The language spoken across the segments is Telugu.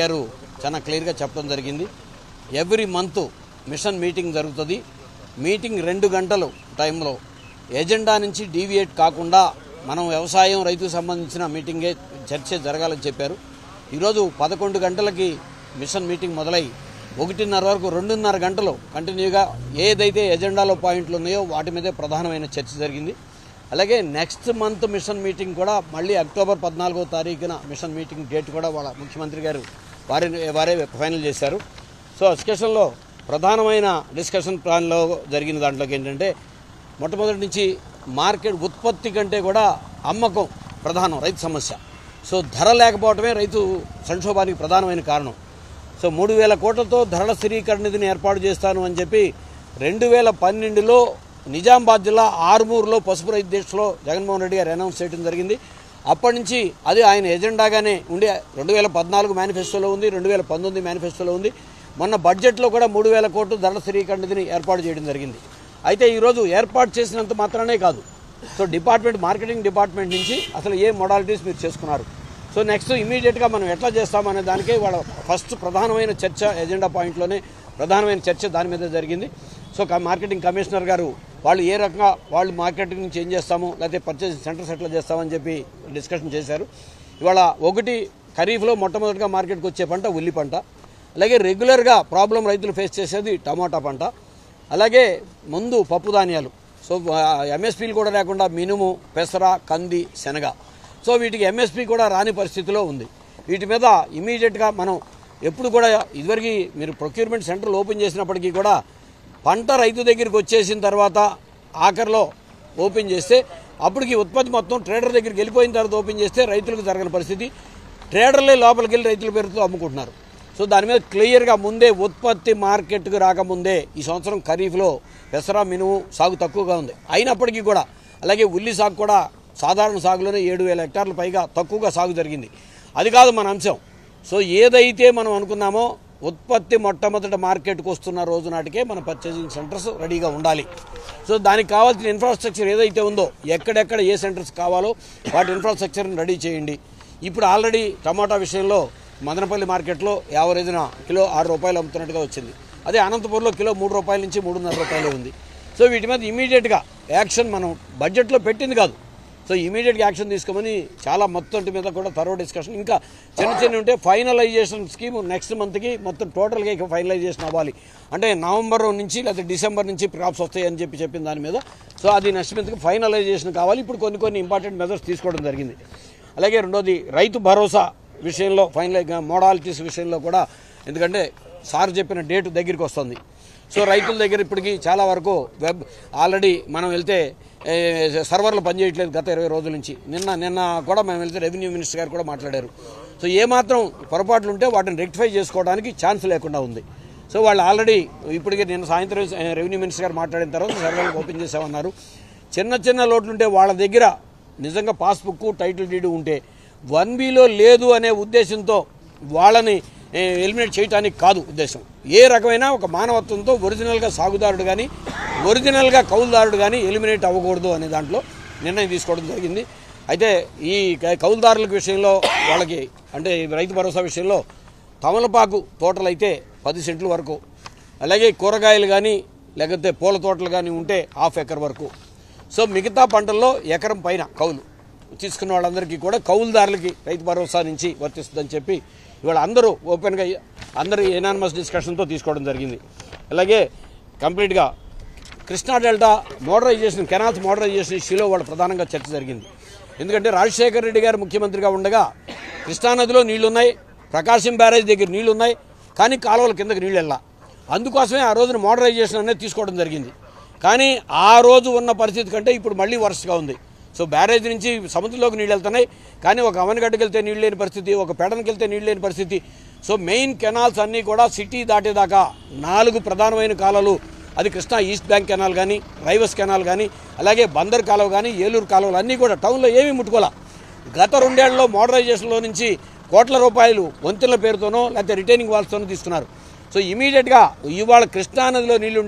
గారు చాలా క్లియర్గా చెప్పడం జరిగింది ఎవ్రీ మంత్ మిషన్ మీటింగ్ జరుగుతుంది మీటింగ్ రెండు గంటలు టైంలో ఎజెండా నుంచి డీవియేట్ కాకుండా మనం వ్యవసాయం రైతుకు సంబంధించిన మీటింగే చర్చ జరగాలని చెప్పారు ఈరోజు పదకొండు గంటలకి మిషన్ మీటింగ్ మొదలై ఒకటిన్నర వరకు రెండున్నర గంటలు కంటిన్యూగా ఏదైతే ఎజెండాలో పాయింట్లు ఉన్నాయో వాటి మీదే ప్రధానమైన చర్చ జరిగింది అలాగే నెక్స్ట్ మంత్ మిషన్ మీటింగ్ కూడా మళ్ళీ అక్టోబర్ పద్నాలుగో తారీఖున మిషన్ మీటింగ్ డేట్ కూడా వాళ్ళ ముఖ్యమంత్రి గారు వారి వారే ఫైనల్ చేశారు సో డిస్కషన్లో ప్రధానమైన డిస్కషన్ ప్లాన్లో జరిగిన దాంట్లోకి ఏంటంటే మొట్టమొదటి నుంచి మార్కెట్ ఉత్పత్తి కంటే కూడా అమ్మకం ప్రధానం రైతు సమస్య సో ధర లేకపోవడమే రైతు సంక్షోభానికి ప్రధానమైన కారణం సో మూడు వేల కోట్లతో ధరల స్థిరీకరణ నిధిని ఏర్పాటు చేస్తాను అని చెప్పి రెండు వేల పన్నెండులో నిజామాబాద్ జిల్లా ఆర్మూర్లో పసుపు రైతు దీక్షలో జగన్మోహన్ రెడ్డి గారు అనౌన్స్ చేయడం జరిగింది అప్పటి నుంచి అది ఆయన ఎజెండాగానే ఉండి రెండు వేల పద్నాలుగు మేనిఫెస్టోలో ఉంది రెండు వేల పంతొమ్మిది మేనిఫెస్టోలో ఉంది మొన్న బడ్జెట్లో కూడా మూడు వేల కోట్లు ధరల స్థిరీకరణ నిధిని ఏర్పాటు చేయడం జరిగింది అయితే ఈరోజు ఏర్పాటు చేసినంత మాత్రమే కాదు సో డిపార్ట్మెంట్ మార్కెటింగ్ డిపార్ట్మెంట్ నుంచి అసలు ఏ మోడాలిటీస్ మీరు చేసుకున్నారు సో నెక్స్ట్ ఇమీడియట్గా మనం ఎట్లా చేస్తామనే దానికే వాళ్ళ ఫస్ట్ ప్రధానమైన చర్చ ఎజెండా పాయింట్లోనే ప్రధానమైన చర్చ దాని మీద జరిగింది సో క- మార్కెటింగ్ కమిషనర్ గారు వాళ్ళు ఏ రకంగా వాళ్ళు మార్కెటింగ్ నుంచి ఏం చేస్తాము లేకపోతే పర్చేస్ సెంటర్స్ ఎట్లా చేస్తామని చెప్పి డిస్కషన్ చేశారు ఇవాళ ఒకటి ఖరీఫ్లో మొట్టమొదటిగా మార్కెట్కి వచ్చే పంట ఉల్లి పంట అలాగే రెగ్యులర్గా ప్రాబ్లం రైతులు ఫేస్ చేసేది టమాటా పంట అలాగే ముందు పప్పు ధాన్యాలు సో ఎంఎస్పీలు కూడా లేకుండా మినుము పెసర కంది శనగ సో వీటికి ఎంఎస్పీ కూడా రాని పరిస్థితిలో ఉంది వీటి మీద ఇమీడియట్గా మనం ఎప్పుడు కూడా ఇదివరకు మీరు ప్రొక్యూర్మెంట్ సెంటర్లు ఓపెన్ చేసినప్పటికీ కూడా పంట రైతు దగ్గరికి వచ్చేసిన తర్వాత ఆఖరిలో ఓపెన్ చేస్తే అప్పటికి ఉత్పత్తి మొత్తం ట్రేడర్ దగ్గరికి వెళ్ళిపోయిన తర్వాత ఓపెన్ చేస్తే రైతులకు జరగని పరిస్థితి ట్రేడర్లే లోపలికి వెళ్ళి రైతుల పేరుతో అమ్ముకుంటున్నారు సో దాని మీద క్లియర్గా ముందే ఉత్పత్తి మార్కెట్కు రాకముందే ఈ సంవత్సరం ఖరీఫ్లో పెసర మినుము సాగు తక్కువగా ఉంది అయినప్పటికీ కూడా అలాగే ఉల్లి సాగు కూడా సాధారణ సాగులోనే ఏడు వేల హెక్టార్ల పైగా తక్కువగా సాగు జరిగింది అది కాదు మన అంశం సో ఏదైతే మనం అనుకున్నామో ఉత్పత్తి మొట్టమొదట మార్కెట్కి వస్తున్న రోజు నాటికే మన పర్చేసింగ్ సెంటర్స్ రెడీగా ఉండాలి సో దానికి కావాల్సిన ఇన్ఫ్రాస్ట్రక్చర్ ఏదైతే ఉందో ఎక్కడెక్కడ ఏ సెంటర్స్ కావాలో వాటి ఇన్ఫ్రాస్ట్రక్చర్ని రెడీ చేయండి ఇప్పుడు ఆల్రెడీ టమాటా విషయంలో మదనపల్లి మార్కెట్లో యావరేజ్న కిలో ఆరు రూపాయలు అమ్ముతున్నట్టుగా వచ్చింది అదే అనంతపూర్లో కిలో మూడు రూపాయల నుంచి మూడున్నర రూపాయలు ఉంది సో వీటి మీద ఇమీడియట్గా యాక్షన్ మనం బడ్జెట్లో పెట్టింది కాదు సో ఇమీడియట్గా యాక్షన్ తీసుకోమని చాలా మొత్తం మీద కూడా తరవ డిస్కషన్ ఇంకా చిన్న చిన్న ఉంటే ఫైనలైజేషన్ స్కీమ్ నెక్స్ట్ మంత్కి మొత్తం టోటల్గా ఇక ఫైనలైజేషన్ అవ్వాలి అంటే నవంబర్ నుంచి లేదా డిసెంబర్ నుంచి క్రాప్స్ వస్తాయి అని చెప్పి చెప్పిన దాని మీద సో అది నెక్స్ట్ మంత్కి ఫైనలైజేషన్ కావాలి ఇప్పుడు కొన్ని కొన్ని ఇంపార్టెంట్ మెజర్స్ తీసుకోవడం జరిగింది అలాగే రెండోది రైతు భరోసా విషయంలో ఫైనల్ మోడాలిటీస్ విషయంలో కూడా ఎందుకంటే సార్ చెప్పిన డేట్ దగ్గరికి వస్తుంది సో రైతుల దగ్గర ఇప్పటికీ చాలా వరకు వెబ్ ఆల్రెడీ మనం వెళ్తే ఏ, సర్వర్లు పనిచేయట్లేదు గత ఇరవై రోజుల నుంచి నిన్న నిన్న కూడా మేము వెళ్తే రెవెన్యూ మినిస్టర్ గారు కూడా మాట్లాడారు సో ఏమాత్రం పొరపాట్లు ఉంటే వాటిని రెక్టిఫై చేసుకోవడానికి ఛాన్స్ లేకుండా ఉంది సో వాళ్ళు ఆల్రెడీ ఇప్పటికే నిన్న సాయంత్రం ఏ, రెవెన్యూ మినిస్టర్ గారు మాట్లాడిన తర్వాత సర్వర్లు ఓపెన్ చేసామన్నారు చిన్న చిన్న లోట్లుంటే వాళ్ళ దగ్గర నిజంగా పాస్బుక్ టైటిల్ డీడ్ ఉంటే వన్ బిలో లేదు అనే ఉద్దేశంతో వాళ్ళని ఏ, ఎలిమినేట్ చేయడానికి కాదు ఉద్దేశం ఏ రకమైన ఒక మానవత్వంతో ఒరిజినల్గా సాగుదారుడు కానీ ఒరిజినల్గా కౌలుదారుడు కానీ ఎలిమినేట్ అవ్వకూడదు అనే దాంట్లో నిర్ణయం తీసుకోవడం జరిగింది అయితే ఈ క- కౌలుదారుల విషయంలో వాళ్ళకి అంటే ఈ రైతు భరోసా విషయంలో తమలపాకు తోటలు అయితే పది సెంట్ల వరకు అలాగే కూరగాయలు కానీ లేకపోతే పూల తోటలు కానీ ఉంటే హాఫ్ ఎకర్ వరకు సో మిగతా పంటల్లో ఎకరం పైన కౌలు తీసుకున్న వాళ్ళందరికీ కూడా కౌలుదారులకి రైతు భరోసా నుంచి వర్తిస్తుందని చెప్పి ఇవాళ అందరూ ఓపెన్గా అందరూ ఎనానమస్ డిస్కషన్తో తీసుకోవడం జరిగింది అలాగే కంప్లీట్గా Krishna delta modernisation canals modernisation ఇష్యూలో వాళ్ళు ప్రధానంగా చర్చ జరిగింది ఎందుకంటే రాజశేఖర రెడ్డి గారు ముఖ్యమంత్రిగా ఉండగా కృష్ణానదిలో నీళ్లున్నాయి ప్రకాశం బ్యారేజ్ దగ్గర నీళ్లున్నాయి కానీ కాలువల కిందకి నీళ్ళు వెళ్ళా అందుకోసమే ఆ రోజున మోడరైజేషన్ అనేది తీసుకోవడం జరిగింది కానీ ఆ రోజు ఉన్న పరిస్థితి కంటే ఇప్పుడు మళ్ళీ వరుసగా ఉంది సో బ్యారేజ్ నుంచి సముద్రంలోకి నీళ్ళు వెళ్తున్నాయి కానీ ఒక అవనగడ్డకి వెళ్తే నీళ్ళు లేని పరిస్థితి ఒక పెడనకి వెళ్తే నీళ్ళు లేని పరిస్థితి సో మెయిన్ కెనాల్స్ అన్నీ కూడా సిటీ దాటేదాకా నాలుగు ప్రధానమైన కాలాలు అది కృష్ణా ఈస్ట్ బ్యాంక్ కెనాల్ కానీ రైవస్ కెనాల్ కానీ అలాగే బందర్ కాలువ కానీ ఏలూరు కాలువలు అన్నీ కూడా టౌన్లో ఏమీ ముట్టుకోలే గత రెండేళ్లలో మోడరైజేషన్లో నుంచి కోట్ల రూపాయలు వంతుల పేరుతోనో లేకపోతే రిటైనింగ్ వాల్స్తోనో తీసుకున్నారు సో ఇమీడియట్గా ఇవాళ కృష్ణానదిలో నీళ్లుంటే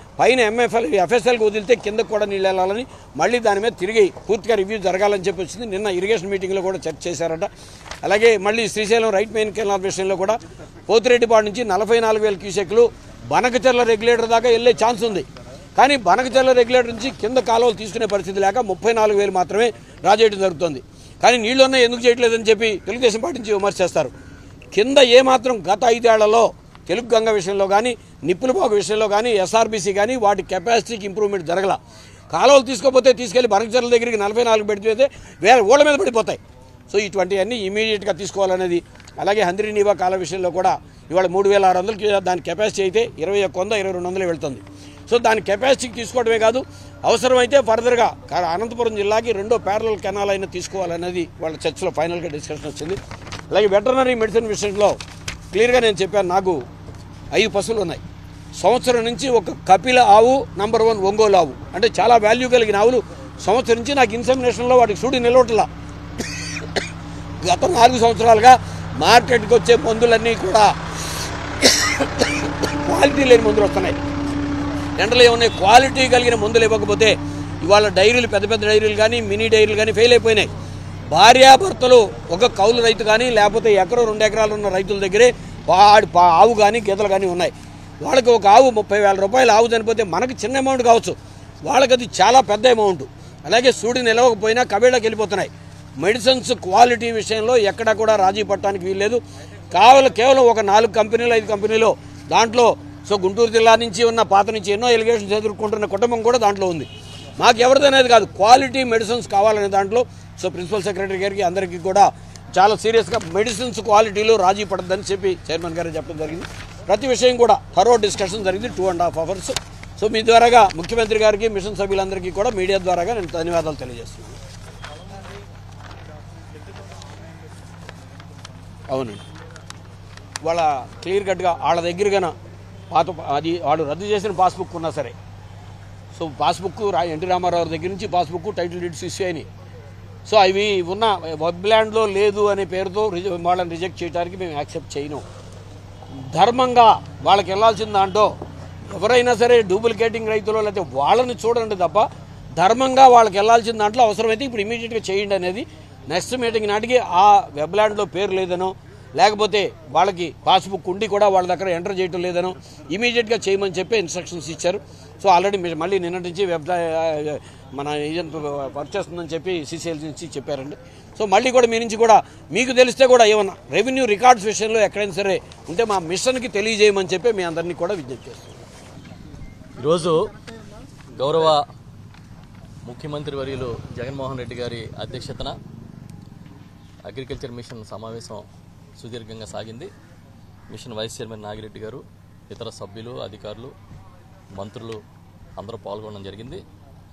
పైన ఎంఎఫ్ఎల్ ఎఫ్ఎస్ఎల్కి వదిలితే కిందకు కూడా నీళ్ళు వెళ్ళాలని మళ్ళీ దాని మీద తిరిగి పూర్తిగా రివ్యూ జరగాలని చెప్పి వచ్చింది నిన్న ఇరిగేషన్ మీటింగ్లో కూడా చర్చ చేశారట అలాగే మళ్ళీ శ్రీశైలం రైట్ మెయిన్ కెనాల్ విషయంలో కూడా పోతిరెడ్డిపాడు నుంచి నలభై నాలుగు వేల క్యూసెక్లు బనకచెర్ల రెగ్యులేటర్ దాకా వెళ్ళే ఛాన్స్ ఉంది కానీ బనకచెర్ల రెగ్యులేటర్ నుంచి కింద కాలువలు తీసుకునే పరిస్థితి లేక ముప్పై నాలుగు వేలు మాత్రమే రాజేయడం జరుగుతుంది కానీ నీళ్లు ఉన్నాయి ఎందుకు చేయట్లేదని చెప్పి తెలుగుదేశం పార్టీ నుంచి విమర్శ చేస్తారు కింద ఏమాత్రం గత ఐదేళ్లలో తెలుగు గంగ విషయంలో కానీ నిప్పులపాకు విషయంలో కానీ ఎస్ఆర్బీసీ కానీ వాటి కెపాసిటీకి ఇంప్రూవ్మెంట్ జరగల కాలువలు తీసుకోపోతే తీసుకెళ్లి బనకచెర్ల దగ్గరికి నలభై నాలుగు పెడితే వేరే ఓళ్ళ మీద పడిపోతాయి సో ఇటువంటివన్నీ ఇమీడియట్గా తీసుకోవాలనేది అలాగే హంద్రి నీవా కాల విషయంలో కూడా ఇవాళ మూడు వేల ఆరు వందలకి దాని కెపాసిటీ అయితే ఇరవై ఒక్క వంద ఇరవై రెండు వందలు వెళ్తుంది సో దాని కెపాసిటీకి తీసుకోవడమే కాదు అవసరమైతే ఫర్దర్గా కా- అనంతపురం జిల్లాకి రెండో ప్యారల కెనాల్ అయినా తీసుకోవాలనేది వాళ్ళ చర్చలో ఫైనల్గా డిస్కషన్ వచ్చింది అలాగే వెటర్నరీ మెడిసిన్ విషయంలో క్లియర్గా నేను చెప్పాను నాకు ఐదు పశువులు ఉన్నాయి సంవత్సరం నుంచి ఒక కపిల ఆవు నంబర్ వన్ ఒంగోలు ఆవు అంటే చాలా వాల్యూ కలిగిన ఆవులు సంవత్సరం నుంచి నాకు ఇన్సమినేషన్లో వాటికి సూడి నిలవట్లా గత నాలుగు సంవత్సరాలుగా మార్కెట్కి వచ్చే మందులన్నీ కూడా క్వాలిటీ లేని మందులు వస్తున్నాయి ఎండలో ఏమున్నాయి క్వాలిటీ కలిగిన మందులు ఇవ్వకపోతే ఇవాళ డైరీలు పెద్ద పెద్ద డైరీలు కానీ మినీ డైరీలు కానీ ఫెయిల్ అయిపోయినాయి భార్యాభర్తలు ఒక కౌలు రైతు కానీ లేకపోతే ఎకరం రెండు ఎకరాలు ఉన్న రైతుల దగ్గరే పాడి పా- ఆవు కానీ గీతలు కానీ ఉన్నాయి వాళ్ళకి ఒక ఆవు ముప్పై వేల రూపాయలు ఆవు చనిపోతే మనకి చిన్న అమౌంట్ కావచ్చు వాళ్ళకి అది చాలా పెద్ద అమౌంట్ అలాగే సూడి నిలవకపోయినా కబేళకి వెళ్ళిపోతున్నాయి మెడిసిన్స్ క్వాలిటీ విషయంలో ఎక్కడా కూడా రాజీ పట్టడానికి వీల్లేదు కావాలి కేవలం ఒక నాలుగు కంపెనీలు ఐదు కంపెనీలు దాంట్లో సో గుంటూరు జిల్లా నుంచి ఉన్న పాత నుంచి ఎన్నో ఎలిగేషన్స్ ఎదుర్కొంటున్న కుటుంబం కూడా దాంట్లో ఉంది మాకు ఎవరిదనేది కాదు క్వాలిటీ మెడిసిన్స్ కావాలనే దాంట్లో సో ప్రిన్సిపల్ సెక్రటరీ గారికి అందరికీ కూడా చాలా సీరియస్గా మెడిసిన్స్ క్వాలిటీలో రాజీ పడద్దని చెప్పి చైర్మన్ గారు చెప్పడం జరిగింది ప్రతి విషయం కూడా థరో డిస్కషన్ జరిగింది two and half hours so మీ ద్వారాగా ముఖ్యమంత్రి గారికి మిషన్ సభ్యులందరికీ కూడా మీడియా ద్వారాగా నేను ధన్యవాదాలు తెలియజేస్తున్నాను అవునండి వాళ్ళ క్లియర్ కట్గా వాళ్ళ దగ్గరగాన పాత అది వాడు రద్దు చేసిన పాస్బుక్ ఉన్నా సరే సో పాస్బుక్ రా ఎన్టీ రామారావు దగ్గర నుంచి పాస్బుక్ టైటిల్ డీడ్స్ ఇష్యూ అయినాయి సో అవి ఉన్న వెబ్ ల్యాండ్లో లేదు అనే పేరుతో రిజ- వాళ్ళని రిజెక్ట్ చేయడానికి మేము యాక్సెప్ట్ చేయను ధర్మంగా వాళ్ళకి వెళ్ళాల్సిన దాంట్లో ఎవరైనా సరే డూప్లికేటింగ్ రైతులు లేకపోతే వాళ్ళని చూడండి తప్ప ధర్మంగా వాళ్ళకి వెళ్ళాల్సిన దాంట్లో అవసరమైతే ఇప్పుడు ఇమీడియట్గా చేయండి అనేది నెక్స్ట్ మీటింగ్ నాటికి ఆ వెబ్ ల్యాండ్లో పేరు లేదనో లేకపోతే వాళ్ళకి పాస్బుక్ ఉండి కూడా వాళ్ళ దగ్గర ఎంటర్ చేయటం లేదనో ఇమీడియట్గా చేయమని చెప్పి ఇన్స్ట్రక్షన్స్ ఇచ్చారు సో ఆల్రెడీ మీరు మళ్ళీ నిన్నటి నుంచి వెబ్ మన ఏజెంట్ వర్క్ చేస్తుందని చెప్పి సీసీఎల్ నుంచి చెప్పారండి సో మళ్ళీ కూడా మీ నుంచి కూడా మీకు తెలిస్తే కూడా ఏమన్నా రెవెన్యూ రికార్డ్స్ విషయంలో ఎక్కడైనా సరే ఉంటే మా మిషన్కి తెలియజేయమని చెప్పి మీ అందరినీ కూడా విజ్ఞప్తి చేస్తున్నాం ఈరోజు గౌరవ ముఖ్యమంత్రి వర్యులు జగన్మోహన్ రెడ్డి గారి అధ్యక్షతన అగ్రికల్చర్ మిషన్ సమావేశం సుదీర్ఘంగా సాగింది మిషన్ వైస్ చైర్మన్ నాగిరెడ్డి గారు ఇతర సభ్యులు అధికారులు మంత్రులు అందరూ పాల్గొనడం జరిగింది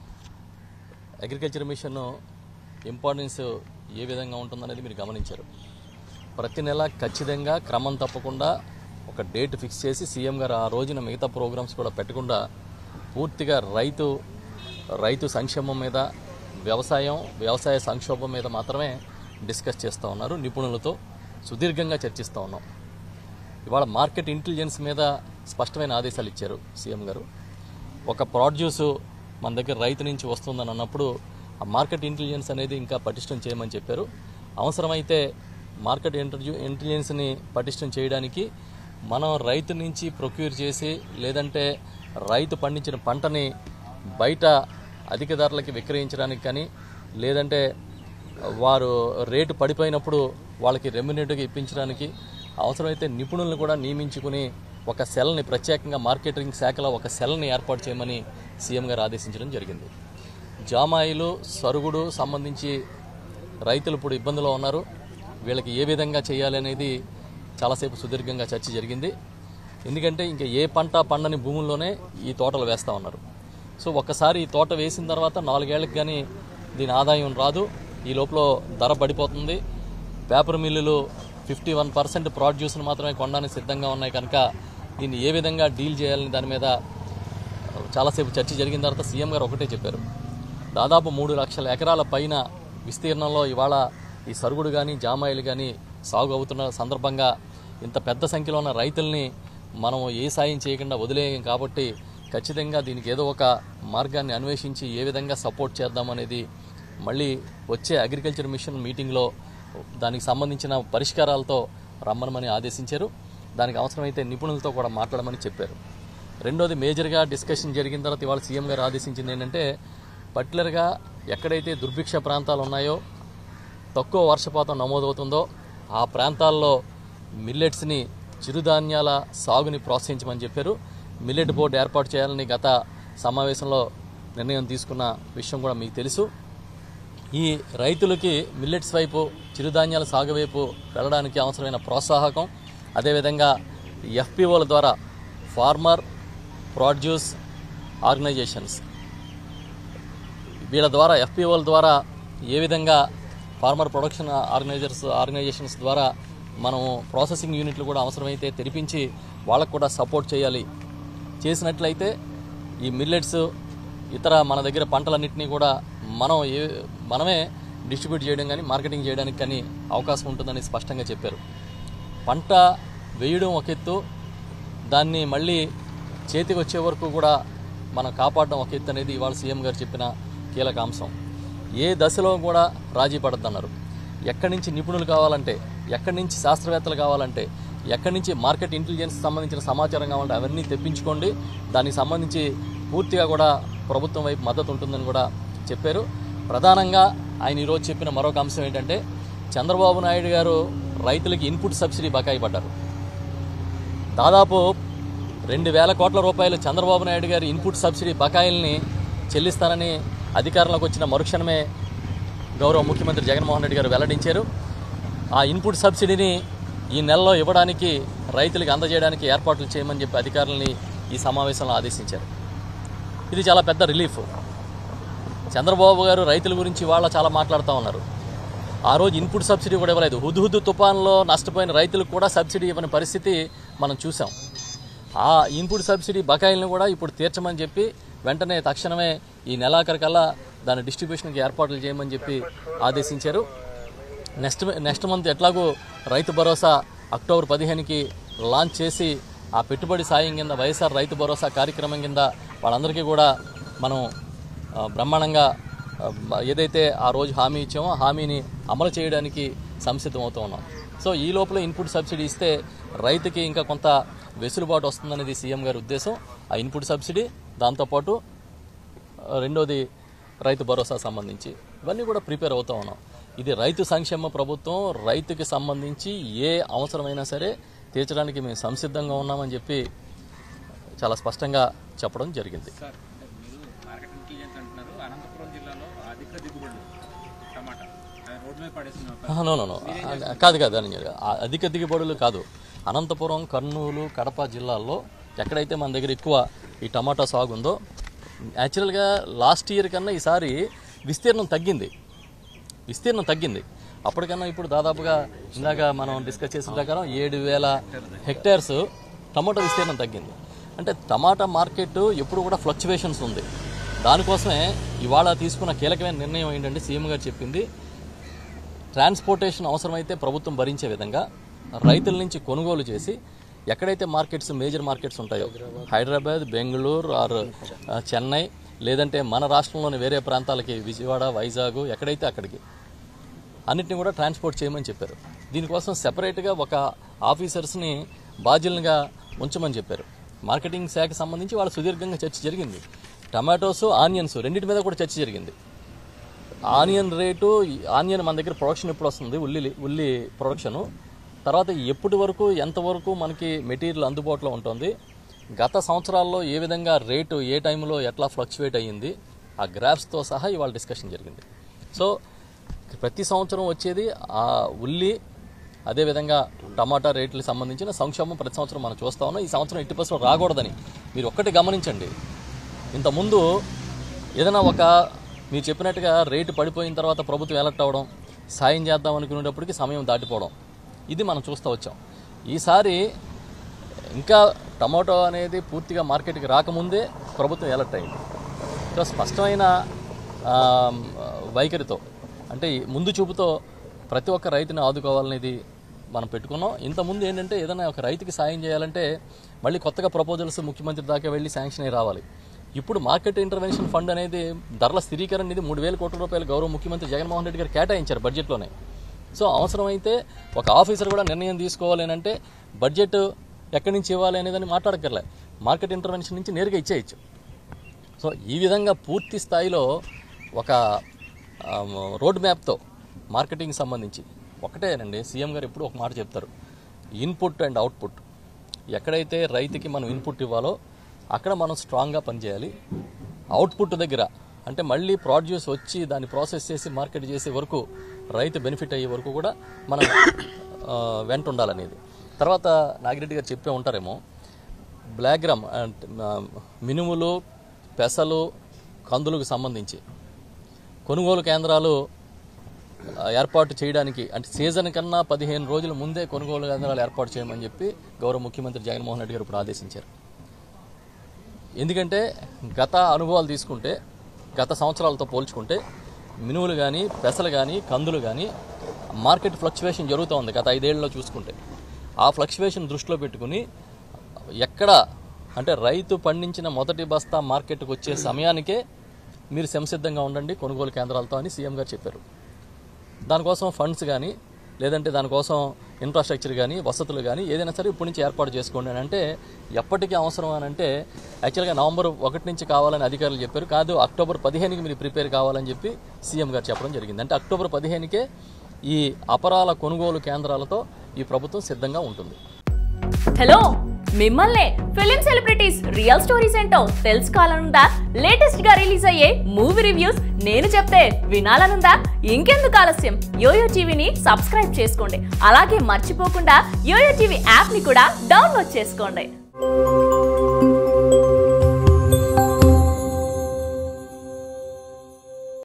అగ్రికల్చర్ మిషన్ ఇంపార్టెన్స్ ఏ విధంగా ఉంటుందనేది మీరు గమనించారు ప్రతి నెల ఖచ్చితంగా క్రమం తప్పకుండా ఒక డేట్ ఫిక్స్ చేసి సీఎం గారు ఆ రోజున మిగతా ప్రోగ్రామ్స్ కూడా పెట్టకుండా పూర్తిగా రైతు రైతు సంక్షేమం మీద వ్యవసాయం వ్యవసాయ సంక్షోభం మీద మాత్రమే డిస్కస్ చేస్తూ ఉన్నారు నిపుణులతో సుదీర్ఘంగా చర్చిస్తూ ఉన్నాం ఇవాళ మార్కెట్ ఇంటెలిజెన్స్ మీద స్పష్టమైన ఆదేశాలు ఇచ్చారు సీఎం గారు ఒక ప్రాడ్యూస్ మన దగ్గర రైతు నుంచి వస్తుందని అన్నప్పుడు ఆ మార్కెట్ ఇంటెలిజెన్స్ అనేది ఇంకా పటిష్టం చేయమని చెప్పారు అవసరమైతే మార్కెట్ ఇంటర్వ్యూ ఇంటెలిజెన్స్ని పటిష్టం చేయడానికి మనం రైతు నుంచి ప్రొక్యూర్ చేసి లేదంటే రైతు పండించిన పంటని బయట అధిక ధరలకి విక్రయించడానికి కానీ లేదంటే వారు రేటు పడిపోయినప్పుడు వాళ్ళకి రెమ్యునేటివ్గా ఇప్పించడానికి అవసరమైతే నిపుణులను కూడా నియమించుకుని ఒక సెల్ని ప్రత్యేకంగా మార్కెటింగ్ శాఖలో ఒక సెల్ని ఏర్పాటు చేయమని సీఎం గారు ఆదేశించడం జరిగింది జామాయిలు సరుగుడు సంబంధించి రైతులు ఇప్పుడు ఇబ్బందులో ఉన్నారు వీళ్ళకి ఏ విధంగా చేయాలి అనేది చాలాసేపు సుదీర్ఘంగా చర్చ జరిగింది ఎందుకంటే ఇంకా ఏ పంట పండని భూముల్లోనే ఈ తోటలు వేస్తూ ఉన్నారు సో ఒక్కసారి ఈ తోట వేసిన తర్వాత నాలుగేళ్లకు కానీ దీని ఆదాయం రాదు ఈ లోపల ధర పడిపోతుంది పేపర్ మిల్లులు ఫిఫ్టీ వన్ పర్సెంట్ ప్రాడ్యూస్ని మాత్రమే కొనడానికి సిద్ధంగా ఉన్నాయి కనుక దీన్ని ఏ విధంగా డీల్ చేయాలని దాని మీద చాలాసేపు చర్చ జరిగిన తర్వాత సీఎం గారు ఒకటే చెప్పారు దాదాపు మూడు లక్షల ఎకరాల పైన విస్తీర్ణంలో ఇవాళ ఈ సరుగుడు కానీ జామాయిలు కానీ సాగు అవుతున్న సందర్భంగా ఇంత పెద్ద సంఖ్యలో ఉన్న రైతుల్ని మనం ఏ సాయం చేయకుండా వదిలేయం కాబట్టి ఖచ్చితంగా దీనికి ఏదో ఒక మార్గాన్ని అన్వేషించి ఏ విధంగా సపోర్ట్ చేద్దామనేది మళ్ళీ వచ్చే అగ్రికల్చర్ మిషన్ మీటింగ్లో దానికి సంబంధించిన పరిష్కారాలతో రమ్మనమని ఆదేశించారు దానికి అవసరమైతే నిపుణులతో కూడా మాట్లాడమని చెప్పారు రెండోది మేజర్గా డిస్కషన్ జరిగిన తర్వాత ఇవాళ సీఎం గారు ఆదేశించింది ఏంటంటే పర్టికులర్గా ఎక్కడైతే దుర్భిక్ష ప్రాంతాలు ఉన్నాయో తక్కువ వర్షపాతం నమోదవుతుందో ఆ ప్రాంతాల్లో మిల్లెట్స్ని చిరుధాన్యాల సాగుని ప్రోత్సహించమని చెప్పారు మిల్లెట్ బోర్డు ఏర్పాటు చేయాలని గత సమావేశంలో నిర్ణయం తీసుకున్న విషయం కూడా మీకు తెలుసు ఈ రైతులకి మిల్లెట్స్ వైపు చిరుధాన్యాల సాగు వైపు వెళ్ళడానికి అవసరమైన ప్రోత్సాహకం అదేవిధంగా ఎఫ్పిఓల ద్వారా ఫార్మర్ ప్రొడ్యూస్ ఆర్గనైజేషన్స్ వీళ్ళ ద్వారా ఎఫ్పిఓల ద్వారా ఏ విధంగా ఫార్మర్ ప్రొడక్షన్ ఆర్గనైజర్స్ ఆర్గనైజేషన్స్ ద్వారా మనం ప్రాసెసింగ్ యూనిట్లు కూడా అవసరమైతే తెరిపించి వాళ్ళకు కూడా సపోర్ట్ చేయాలి చేసినట్లయితే ఈ మిల్లెట్స్ ఇతర మన దగ్గర పంటలన్నింటినీ కూడా మనం ఏ మనమే డిస్ట్రిబ్యూట్ చేయడం కానీ మార్కెటింగ్ చేయడానికి కానీ అవకాశం ఉంటుందని స్పష్టంగా చెప్పారు పంట వేయడం ఒక ఎత్తు దాన్ని మళ్ళీ చేతికి వచ్చే వరకు కూడా మనం కాపాడడం ఒక ఎత్తు అనేది ఇవాళ సీఎం గారు చెప్పిన కీలక అంశం ఏ దశలో కూడా రాజీ పడద్దన్నారు ఎక్కడి నుంచి నిపుణులు కావాలంటే ఎక్కడి నుంచి శాస్త్రవేత్తలు కావాలంటే ఎక్కడి నుంచి మార్కెట్ ఇంటెలిజెన్స్ సంబంధించిన సమాచారం కావాలంటే అవన్నీ తెప్పించుకోండి దానికి సంబంధించి పూర్తిగా కూడా ప్రభుత్వం వైపు మద్దతు ఉంటుందని కూడా చెప్పారు ప్రధానంగా ఆయన ఈరోజు చెప్పిన మరొక అంశం ఏంటంటే చంద్రబాబు నాయుడు గారు రైతులకి ఇన్పుట్ సబ్సిడీ బకాయి పడ్డారు దాదాపు రెండు వేల కోట్ల రూపాయలు చంద్రబాబు నాయుడు గారి ఇన్పుట్ సబ్సిడీ బకాయిల్ని చెల్లిస్తానని అధికారంలోకి వచ్చిన మరుక్షణమే గౌరవ ముఖ్యమంత్రి జగన్మోహన్ రెడ్డి గారు వెల్లడించారు ఆ ఇన్పుట్ సబ్సిడీని ఈ నెలలో ఇవ్వడానికి రైతులకు అందజేయడానికి ఏర్పాట్లు చేయమని చెప్పి అధికారులని ఈ సమావేశంలో ఆదేశించారు ఇది చాలా పెద్ద రిలీఫ్ చంద్రబాబు గారు రైతుల గురించి వాళ్ళ చాలా మాట్లాడుతూ ఉన్నారు ఆ రోజు ఇన్పుట్ సబ్సిడీ కూడా ఇవ్వలేదు హుద్హుద్దు తుఫాన్లో నష్టపోయిన రైతులకు కూడా సబ్సిడీ ఇవ్వని పరిస్థితి మనం చూసాం ఆ ఇన్పుట్ సబ్సిడీ బకాయిలను కూడా ఇప్పుడు తీర్చమని చెప్పి వెంటనే తక్షణమే ఈ నెలాఖరికల్లా దాని డిస్ట్రిబ్యూషన్కి ఏర్పాట్లు చేయమని చెప్పి ఆదేశించారు నెక్స్ట్ నెక్స్ట్ మంత్ ఎట్లాగో రైతు భరోసా అక్టోబర్ పదిహేనుకి లాంచ్ చేసి ఆ పెట్టుబడి సాయం కింద వైఎస్ఆర్ రైతు భరోసా కార్యక్రమం కింద వాళ్ళందరికీ కూడా మనం ఆ, బ్రహ్మాండంగా ఆ, మ- ఏదైతే ఆ రోజు హామీ ఇచ్చామో ఆ హామీని అమలు చేయడానికి సంసిద్ధం అవుతూ ఉన్నాం సో ఈ లోపల ఇన్పుట్ సబ్సిడీ ఇస్తే రైతుకి ఇంకా కొంత వెసులుబాటు వస్తుందనేది సీఎం గారి ఉద్దేశం ఆ ఇన్పుట్ సబ్సిడీ దాంతోపాటు ఆ, రెండోది రైతు భరోసా సంబంధించి ఇవన్నీ కూడా ప్రిపేర్ అవుతా ఉన్నాం ఇది రైతు సంక్షేమ ప్రభుత్వం రైతుకి సంబంధించి ఏ అవసరమైనా సరే తీర్చడానికి మేము సంసిద్ధంగా ఉన్నామని చెప్పి చాలా స్పష్టంగా చెప్పడం జరిగింది సార్ అంటే మీరు మార్కెట్ ఇంటెలిజెన్స్ అంటున్నారు అనంతపురం జిల్లాలో అధిక దిగుబడులు టమాటా అది రోడ్డు మీద పడేసిన ఒక- ఆహా, నో నో నో ఆ, కాదు కాదు అని ఆ అధిక దిగుబడులు కాదు అనంతపురం కర్నూలు కడప జిల్లాల్లో ఎక్కడైతే మన దగ్గర ఎక్కువ ఈ టమాటా సాగు ఉందో యాక్చువల్గా లాస్ట్ ఇయర్ కన్నా ఈసారి విస్తీర్ణం తగ్గింది విస్తీర్ణం తగ్గింది అప్పటికన్నా ఇప్పుడు దాదాపుగా ఇందాక మనం డిస్కస్ చేసిన ప్రకారం ఏడు వేల హెక్టేర్స్ టమాటా విస్తీర్ణం తగ్గింది అంటే టమాటా మార్కెట్ ఎప్పుడు కూడా ఫ్లక్చువేషన్స్ ఉంది దానికోసమే ఇవాళ తీసుకున్న కీలకమైన నిర్ణయం ఏంటంటే సీఎం గారు చెప్పింది ట్రాన్స్పోర్టేషన్ అవసరమైతే ప్రభుత్వం భరించే విధంగా రైతుల నుంచి కొనుగోలు చేసి ఎక్కడైతే మార్కెట్స్ మేజర్ మార్కెట్స్ ఉంటాయో హైదరాబాద్ బెంగళూరు ఆర్ ఆ, చెన్నై లేదంటే మన రాష్ట్రంలోని వేరే ప్రాంతాలకి విజయవాడ వైజాగ్ ఎక్కడైతే అక్కడికి అన్నిటిని కూడా ట్రాన్స్పోర్ట్ చేయమని చెప్పారు దీనికోసం సెపరేట్గా ఒక ఆఫీసర్స్ని బాధ్యులుగా ఉంచమని చెప్పారు మార్కెటింగ్ శాఖ సంబంధించి వాళ్ళ సుదీర్ఘంగా చర్చ జరిగింది టమాటోస్ ఆనియన్స్ రెండింటి మీద కూడా చర్చ జరిగింది ఆనియన్ రేటు ఈ ఆనియన్ మన దగ్గర ప్రొడక్షన్ ఎప్పుడు వస్తుంది ఉల్లి ఉల్లి ప్రొడక్షను తర్వాత ఎప్పటి వరకు ఎంతవరకు మనకి మెటీరియల్ అందుబాటులో ఉంటుంది గత సంవత్సరాల్లో ఏ విధంగా రేటు ఏ టైంలో ఎట్లా ఫ్లక్చువేట్ అయ్యింది ఆ గ్రాఫ్స్తో సహా ఇవాళ డిస్కషన్ జరిగింది సో ప్రతి సంవత్సరం వచ్చేది ఆ ఉల్లి అదేవిధంగా టమాటా రేట్లకు సంబంధించిన సంక్షోభం ప్రతి సంవత్సరం మనం చూస్తా ఉన్నాం ఈ సంవత్సరం ఎట్టి పరిస్థితుల్లో రాకూడదని మీరు ఒక్కటి గమనించండి ఇంతకుముందు ఏదైనా ఒక మీరు చెప్పినట్టుగా రేటు పడిపోయిన తర్వాత ప్రభుత్వం ఎలక్ట్ అవ్వడం సాయం చేద్దాం అనుకునేటప్పటికి సమయం దాటిపోవడం ఇది మనం చూస్తూ వచ్చాం ఈసారి ఇంకా టమాటో అనేది పూర్తిగా మార్కెట్కి రాకముందే ప్రభుత్వం ఎలక్ట్ అయింది సో స్పష్టమైన ఆ, వైఖరితో అంటే ఈ ముందు చూపుతో ప్రతి ఒక్క రైతుని ఆదుకోవాలనేది మనం పెట్టుకున్నాం ఇంతకుముందు ఏంటంటే ఏదైనా ఒక రైతుకి సాయం చేయాలంటే మళ్ళీ కొత్తగా ప్రపోజల్స్ ముఖ్యమంత్రి దాకా వెళ్ళి శాంక్షన్ అయ్యి రావాలి ఇప్పుడు మార్కెట్ ఇంటర్వెన్షన్ ఫండ్ అనేది ధరల స్థిరీకరణ అనేది మూడు వేల కోట్ల రూపాయలు గౌరవ ముఖ్యమంత్రి జగన్మోహన్ రెడ్డి గారు కేటాయించారు బడ్జెట్లోనే సో అవసరమైతే ఒక ఆఫీసర్ కూడా నిర్ణయం తీసుకోవాలి అని అంటే బడ్జెట్ ఎక్కడి నుంచి ఇవ్వాలి అనేదని మాట్లాడక్కర్లే మార్కెట్ ఇంటర్వెన్షన్ నుంచి నేరుగా ఇచ్చేయచ్చు సో ఈ విధంగా పూర్తి స్థాయిలో ఒక ఆమ్, రోడ్ మ్యాప్తో మార్కెటింగ్ సంబంధించి ఒకటేనండి సీఎం గారు ఎప్పుడు ఒక మాట చెప్తారు ఇన్పుట్ అండ్ అవుట్పుట్ ఎక్కడైతే రైతుకి మనం ఇన్పుట్ ఇవ్వాలో అక్కడ మనం స్ట్రాంగ్గా పనిచేయాలి అవుట్పుట్ దగ్గర అంటే మళ్ళీ ప్రొడ్యూస్ వచ్చి దాన్ని ప్రాసెస్ చేసి మార్కెట్ చేసే వరకు రైతు బెనిఫిట్ అయ్యే వరకు కూడా మనం ఆ, వెంట ఉండాలనేది తర్వాత నాగిరెడ్డి గారు చెప్పే ఉంటారేమో బ్లాక్ గ్రామ్ అంటే ఆ, మినుములు పెసలు కందులకు సంబంధించి కొనుగోలు కేంద్రాలు ఆ, ఏర్పాటు చేయడానికి అంటే సీజన్ కన్నా పదిహేను రోజుల ముందే కొనుగోలు కేంద్రాలు ఏర్పాటు చేయమని చెప్పి గౌరవ ముఖ్యమంత్రి జగన్మోహన్ రెడ్డి గారు ఇప్పుడు ఆదేశించారు ఎందుకంటే గత అనుభవాలు తీసుకుంటే గత సంవత్సరాలతో పోల్చుకుంటే మినువులు కానీ పెసలు కానీ కందులు కానీ మార్కెట్ ఫ్లక్చువేషన్ జరుగుతూ ఉంది గత ఐదేళ్లలో చూసుకుంటే ఆ ఫ్లక్చువేషన్ దృష్టిలో పెట్టుకుని ఎక్కడ అంటే రైతు పండించిన మొదటి బస్తా మార్కెట్కి వచ్చే సమయానికే మీరు సంసిద్ధంగా ఉండండి కొనుగోలు కేంద్రాలతో అని సీఎం గారు చెప్పారు దానికోసం ఫండ్స్ కానీ లేదంటే దానికోసం ఇన్ఫ్రాస్ట్రక్చర్ కానీ వసతులు కానీ ఏదైనా సరే ఇప్పటి నుంచి ఏర్పాటు చేసుకోండి అని అంటే ఎప్పటికీ అవసరం అని అంటే యాక్చువల్గా నవంబర్ ఒకటి నుంచి కావాలని అధికారులు చెప్పారు కాదు అక్టోబర్ పదిహేనుకి మీరు ప్రిపేర్ కావాలని చెప్పి సీఎం గారు చెప్పడం జరిగింది అంటే అక్టోబర్ పదిహేనుకే ఈ అపరాల కొనుగోలు కేంద్రాలతో ఈ ప్రభుత్వం సిద్ధంగా ఉంటుంది హలో మిమ్మల్నే ఫిలిం సెలబ్రిటీస్ రియల్ స్టోరీస్ ఏంటో తెలుసుకోవాలనుందా లేటెస్ట్ గా రిలీజ్ అయ్యే మూవీ రివ్యూస్ నేను చెప్తే వినాలనుందా ఇంకెందుకు ఆలస్యం యోయో టీవీని సబ్స్క్రైబ్ చేసుకోండి అలాగే మర్చిపోకుండా యోయో టీవీ యాప్ ని కూడా డౌన్లోడ్ చేసుకోండి